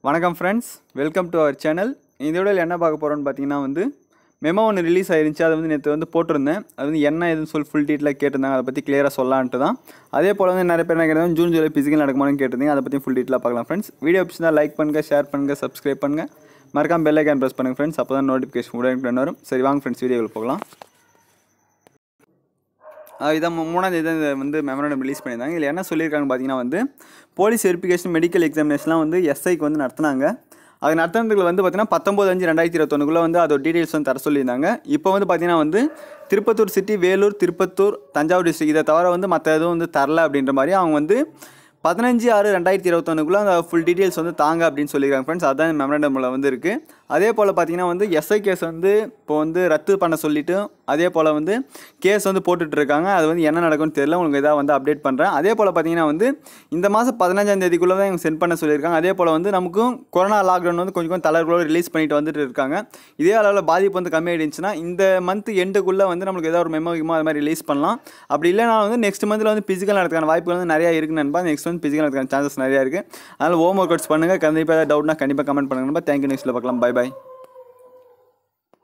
வணக்கம் friends welcome to our channel இந்த வீடியோவில் என்ன பார்க்க போகிறோம்னு பார்த்தீங்கன்னா வந்து மெமோ ஒன்று ரிலீஸ் ஆயிருந்துச்சு அதை வந்து நேற்று வந்து போட்டிருந்தேன் அது வந்து என்ன எதுன்னு சொல்லி ஃபுல் டீட்டெயிலாக கேட்டிருந்தாங்க அதை பற்றி கிளியராக சொல்லலான்ட்டு தான் அதே போல் வந்து நிறைய பேர் என்ன கேட்டாங்க ஜூன் ஜூலை பிசிக்கல் நடக்குமான்னு கேட்டிருந்தீங்க அதை பற்றி ஃபுல் டீட்டெயிலாக பார்க்கலாம் ஃப்ரெண்ட்ஸ் வீடியோ பிடிச்சிருந்தா லைக் பண்ணுங்கள் ஷேர் பண்ணுங்கள் சப்ஸ்கிரைப் பண்ணுங்கள் மறக்காம பெல் ஐக்கான் ப்ரெஸ் பண்ணுங்கள் ஃப்ரெண்ட்ஸ் அப்போ தான் நோட்டிஃபிகேஷன் உடனே வரும் சரி வாங்க ஃப்ரெண்ட்ஸ் வீடியோவில் போகலாம் ஆஹ் இதான் மூ- மூணாம் தேதி தான் இதை வந்து மெமரண்டம் ரிலீஸ் பண்ணியிருந்தாங்க இதில் என்ன சொல்லியிருக்காங்கன்னு பார்த்தீங்கன்னா வந்து போலீஸ் வெரிஃபிகேஷன் மெடிக்கல் எக்ஸாமினேஷன்லாம் வந்து எஸ்ஐக்கு வந்து நடத்துனாங்க அது நடத்துனதுக்கு வந்து பார்த்தீங்கன்னா பத்தொம்போது அஞ்சு ரெண்டாயிரத்தி இருபத்தொன்னுக்குள்ளே வந்து அதோட டீட்டெயில்ஸ் வந்து தர சொல்லியிருந்தாங்க இப்போ வந்து பார்த்தீங்கன்னா வந்து திருப்பத்தூர் சிட்டி வேலூர் திருப்பத்தூர் தஞ்சாவூர் டிஸ்ட்ரிக் இதை தவிர வந்து மற்ற எதுவும் வந்து தரல அப்படின்ற மாதிரி அவங்க வந்து பதினஞ்சு ஆறு ரெண்டாயிரத்தி இருபத்தொன்னுக்குள்ளே அந்த ஃபுல் டீட்டெயில்ஸ் வந்து தாங்க அப்படின்னு சொல்லியிருக்காங்க ஃப்ரெண்ட்ஸ் அதான் மெமரண்டமில் வந்து இருக்குது அதே போல் பார்த்தீங்கன்னா வந்து எஸ்ஐ கேஸ் வந்து இப்போ வந்து ரத்து பண்ண சொல்லிட்டு அதே போல் வந்து கேஸ் வந்து போட்டுட்டு இருக்காங்க அது வந்து என்ன நடக்கும்னு தெரியல உங்களுக்கு இதாக வந்து அப்டேட் பண்ணுறேன் அதே போல் பார்த்தீங்கன்னா வந்து இந்த மாதம் பதினஞ்சாம் தேதிக்குள்ளே தான் இவங்க சென்ட் பண்ண சொல்லியிருக்காங்க அதே போல் வந்து நமக்கும் கொரோனா லாக்டவுன் வந்து கொஞ்சம் கொஞ்சம் தளர்வுகளோட ரிலீஸ் பண்ணிட்டு வந்துட்டு இருக்காங்க இதே அளவில் பாதிப்பு வந்து கம்மியாயிடுச்சுன்னா இந்த மந்த் எண்டுக்குள்ளே வந்து நம்மளுக்கு ஏதாவது ஒரு மெமோ கிமோ அது மாதிரி ரிலீஸ் பண்ணலாம் அப்படி இல்லைனா வந்து நெக்ஸ்ட் மந்தில் வந்து பிசிக்கல் நடத்துக்கான வாய்ப்புகள் வந்து நிறையா இருக்குது நண்பா நெக்ஸ்ட் வந்து பிசிக்கல் நடத்துக்கான சான்சஸ் நிறையா இருக்குது அதனால் ஹோம் ஒர்க் அவுட்ஸ் பண்ணுங்கள் கண்டிப்பாக ஏதாவது டவுட்னா கண்டிப்பாக கமெண்ட் பண்ணுங்க நண்பா தேங்க்யூ நெக்ஸ்ட்டில் பார்க்கலாம் பை பை